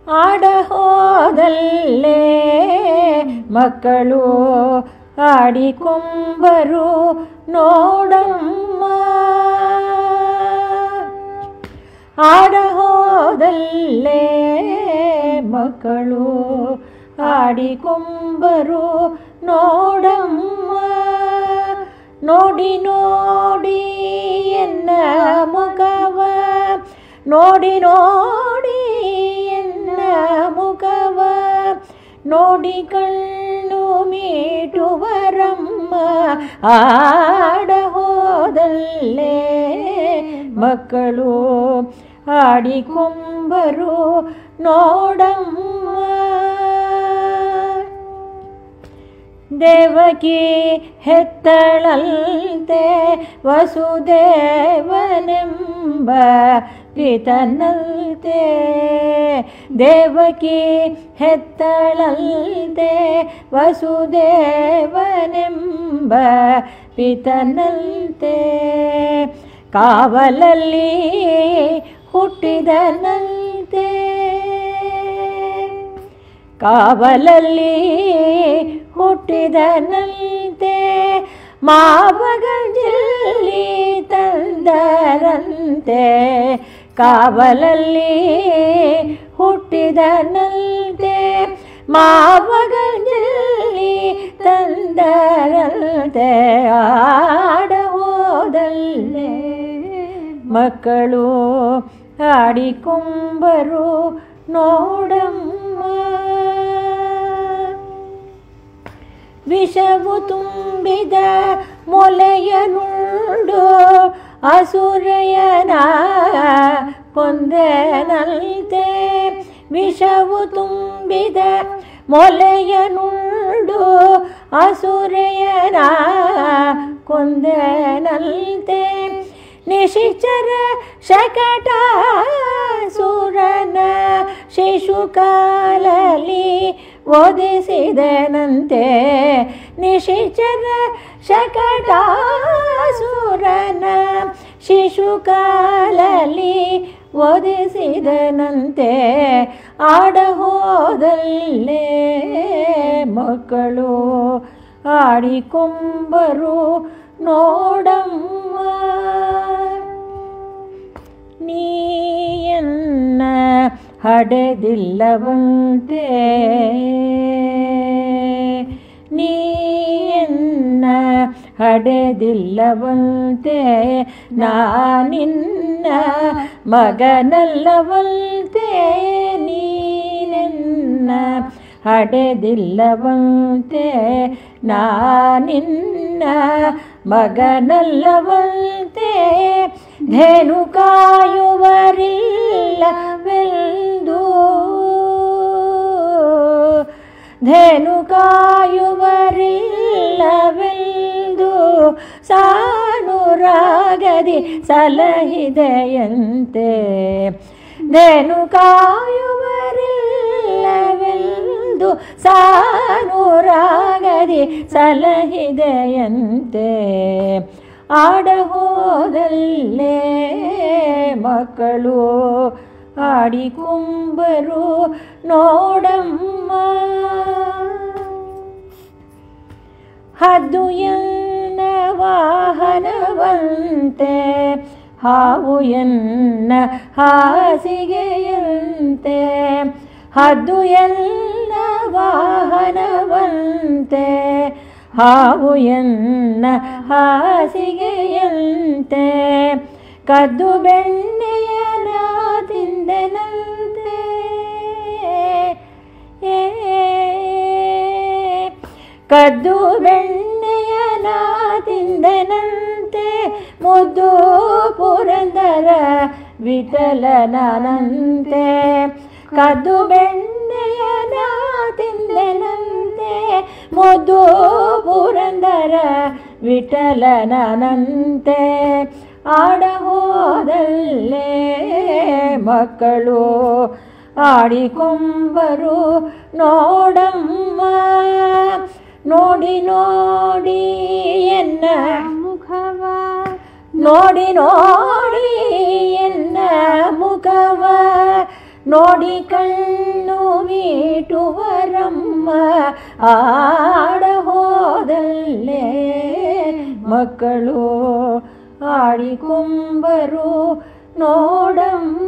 ಆಡ ಹೋದಲ್ಲೇ ಮಕ್ಕಳು ಆಡಿಕೊಂಬರು ನೋಡಮ್ಮ ಆಡ ಹೋದಲ್ಲೇ ಮಕ್ಕಳು ಆಡಿಕೊಂಬರು ನೋಡಮ್ಮ ನೋಡಿ ನೋಡಿ ಎನ್ನ ಮುಖವ ನೋಡಿ ನೋಡಿ ಎನ್ನ ಮುಖವ ನೋಡಿ ಕಣ್ಣು ಮೀಟುವರಮ್ಮ ಆಡ ಹೋದಲ್ಲೇ ಮಕ್ಕಳು ಆಡಿಕೊಂಬರು ನೋಡಮ್ಮ ದೇವಕಿ ಹೆತ್ತಳಂತೆ ವಸುದೇವನೆಂಬ ಪಿತನಂತೆ ದೇವಕಿ ಹೆತ್ತಳಂತೆ ವಸುದೇವನೆಂಬ ಪಿತನಂತೆ ಕಾವಲಲ್ಲಿ ಹುಟ್ಟಿದನಂತೆ ಕಾವಲಲ್ಲಿ ಹುಟ್ಟಿದನಂತೆ ಮಾವಗಂಜಲ್ಲಿ ತಂದರಂತೆ ಕಾವಲಲ್ಲಿ ಹುಟ್ಟಿದನಂತೆ ಮಾವಗಂಜಲ್ಲಿ ತಂದರಂತೆ ಆಡ ಹೋದಲ್ಲೇ ಮಕ್ಕಳು ಆಡಿಕೊಂಬರು ನೋಡಮ್ಮ ವಿಷವು ತುಂಬಿದ ಮೊಲೆಯನುಂಡು ಅಸುರಯನ ಕೊಂದನಂತೆ ವಿಷವು ತುಂಬಿದ ಮೊಲೆಯನುಂಡು ಅಸುರಯನ ಕೊಂದನಂತೆ ನಿಶಿಚರ ಶಕಟ ಸುರನ ಶಿಶುಕಾಲಲಿ ಒದಿಸಿದನಂತೆ ನಿಶಿಚರ ಶಕಟಾಸುರನ ಶಿಶುಕಾಲಲಿ ಒದಿಸಿದನಂತೆ ಆಡ ಹೋದಲ್ಲೇ ಮಕ್ಕಳು ಆಡಿಕೊಂಬರು ನೋಡಮ್ಮ ನೀಯನ್ನ ಹಡೆದಿಲ್ಲವಂತೆ ನೀಯನ್ನ ಹಡೆದಿಲ್ಲವಂತೆ ನಾನಿನ್ನ ಮಗನಲ್ಲವಂತೆ ನೀನೆನ್ನ ಹಡೆದಿಲ್ಲವಂತೆ ನಾನಿನ್ನ ಮಗನಲ್ಲವಂತೆ ಧೇನು ಕಾಯುವರಿಲ್ಲವೆಂದು ಧೇನು ಕಾಯುವರಿಲ್ಲವೆಂದು ಸಾನುರಾಗದಿ ಸಲಹಿದೆಯಂತೆ ಧೇನು ಕಾಯುವರಿಲ್ಲವೆಂದು ಸಾನುರಾಗದಿ ಸಲಹಿದೆಯಂತೆ ಆಡ ಹೋದಲ್ಲೇ ಮಕ್ಕಳು ಆಡಿಕೊಂಬರು ನೋಡಮ್ಮ ಹದ್ದು ಎನ್ನ ವಾಹನವಂತೆ ಹಾವು ಎನ್ನ ಹಾಸಿಗೆಯಂತೆ ಹದ್ದು ಎಲ್ಲ ವಾಹನವಂತೆ ಹಾವು ಎನ್ನ ಹಾಸಿಗೆಯಂತೆ ಕದ್ದು ಬೆಣ್ಣೆಯನ ತಿಂದೆನಂತೆ ಏ ಕದ್ದು ಬೆಣ್ಣೆಯನ ತಿಂದನಂತೆ ಮುದ್ದು ಪುರಂದರ ವಿಠಲನಂತೆ ಕದ್ದು ಬೆಣ್ಣೆಯನ ತಿಂದನಂತೆ ಮುದ್ದು ಪುರಂದರ ವಿಠಲನಂತೆ ಆಡ ಹೋದಲ್ಲೇ ಮಕ್ಕಳು ಆಡಿಕೊಂಬರು ನೋಡಮ್ಮ ನೋಡಿ ನೋಡಿ ಎನ್ನ ಮುಖವ ನೋಡಿ ನೋಡಿ ಎನ್ನ ಮುಖವ ನೋಡಿ ಕಣ್ಣು ಮೀಟುವರಮ್ಮ ಆಡ ಹೋದಲ್ಲೇ ಮಕ್ಕಳು ಆಡಿಕೊಂಬರು ನೋಡಮ್ಮ